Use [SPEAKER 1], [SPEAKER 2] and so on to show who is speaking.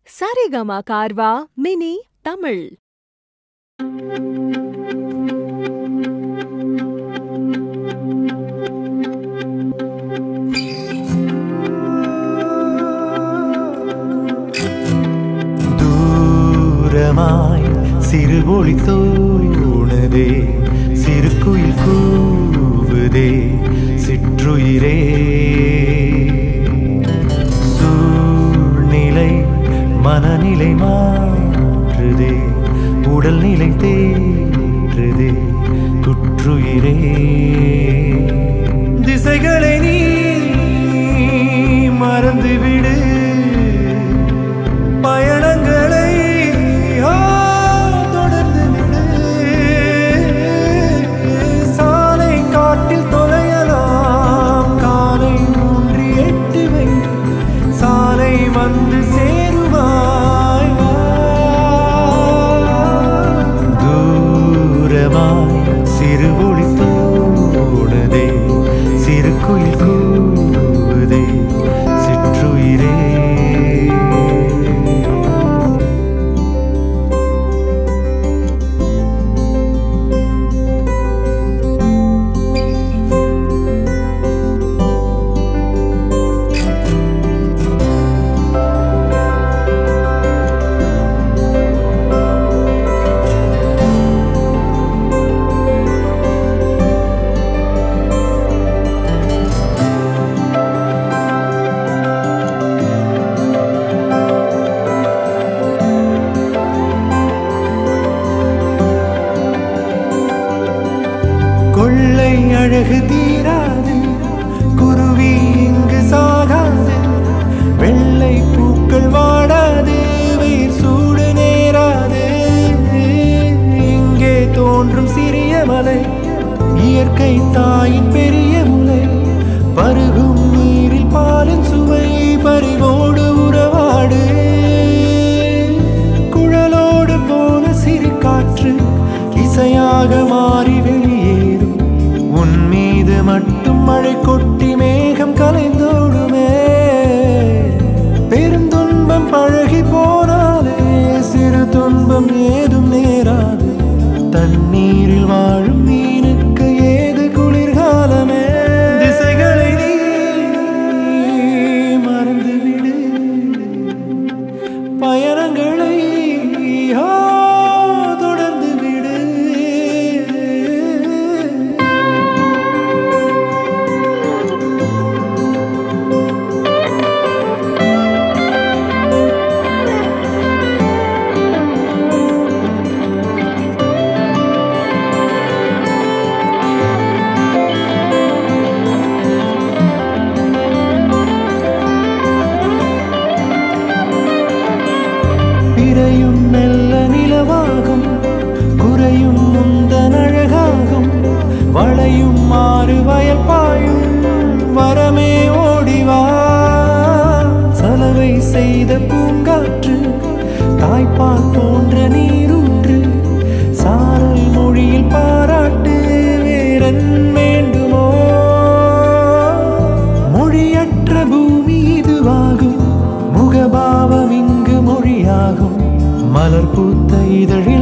[SPEAKER 1] Saregama கார்வா mini Tamil
[SPEAKER 2] தூரமாய் சிறு ஒளி தோணுதே சிறு குயில் கூவுதே சிற்றுயிரே சூழ்நிலை மனநிலை மாற்றுதே உடல்நிலை தேற்றுதே துற்றுயிரே திசைகளை நீ மறந்துவிடு பயணங்களை ஆ, தொடர்ந்து விடு. சாலை காட்டில் தொலையலாம் காலை ஊன்றி எட்டு வை சாலை வந்து சேருவாய் வா. தூரமாய் சிறு ஒளி தோணுதே சிறு குயில் கூவுதே சிற்றுயிரே கொள்ளை அழகு தீராது குருவி இங்கு சாகாது வெள்ளை பூக்கள் வாடாது வேர் சூடு நேராது இங்கே தோன்றும் சிறிய மலை இயற்கை தாயின் பெரிய முலை பருகும் நீரில் பாலின் சுவை பறிவோடு உறவாடு குழலோடு போன சிறு காற்று இசையாக மாறி வெளியேறும் உன் மீது மட்டும் மழை கொட்டி மேகம் கலைந்தோடுமே பெருந்துன்பம் பழகி போனாலே சிறு துன்பம் ஏதும் நேராது தண்ணீரில் வாழும் மீனுக்கு ஏது குளிர்காலமே திசைகளை நீ மறந்துவிடு பயணங்களை ஆ, தொடர்ந்து விடு பிறையும் மெல்ல நிலவாகும் குறையும் முந்தன் அழகாகும் வளையும் மாறு வயல் பாயும் வரமே ஓடிவா சலவை செய்த பூங்காற்று தாய்ப்பால் போன்ற நீரூற்று சாரல் மொழியில் பாராட்டு வேறன் வேண்டுமோ மொழியற்ற பூமி இதுவாகும் முகபாவம் இங்கு மொழியாகும் மலர் பூத்த இதழில்